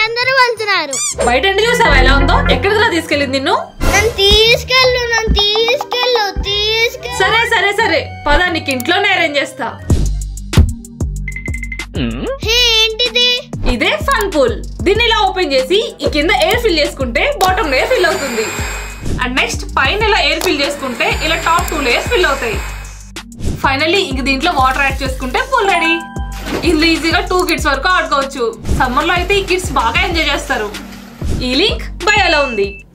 అందరూ వెళ్తున్నారు బయట ఎండ చూసావా ఎలా ఉందో ఎక్కడికి తీసుకెళ్ళింది నిన్ను నన్ను తీసుకెళ్ళు నన్ను తీసుకెళ్ళు తీసుకెళ్ళు సరే సరే సరే పద నీకు ఇంట్లోనే అరేంజ్ చేస్తా హే ఏంటిది ఇదే ఫన్ పూల్ దీన్ని ఇలా ఓపెన్ చేసి ఈ కింద ఎయిర్ ఫిల్ చేసుకుంటే బాటమ్ లేయర్ ఫిల్ అవుతుంది అండ్ నెక్స్ట్ పైన ఇలా ఎయిర్ ఫిల్ చేసుకుంటే ఇలా టాప్ టూ లేయర్స్ ఫిల్ అవుతాయి ఫైనల్లీ ఇంక దీంట్లో వాటర్ యాడ్ చేసుకుంటే పూల్ రెడీ ఇందులో ఈజీగా టూ కిడ్స్ వరకు ఆడుకోవచ్చు సమ్మర్ లో అయితే ఈ కిడ్స్ బాగా ఎంజాయ్ చేస్తారు ఈ లింక్ బయోలో ఉంది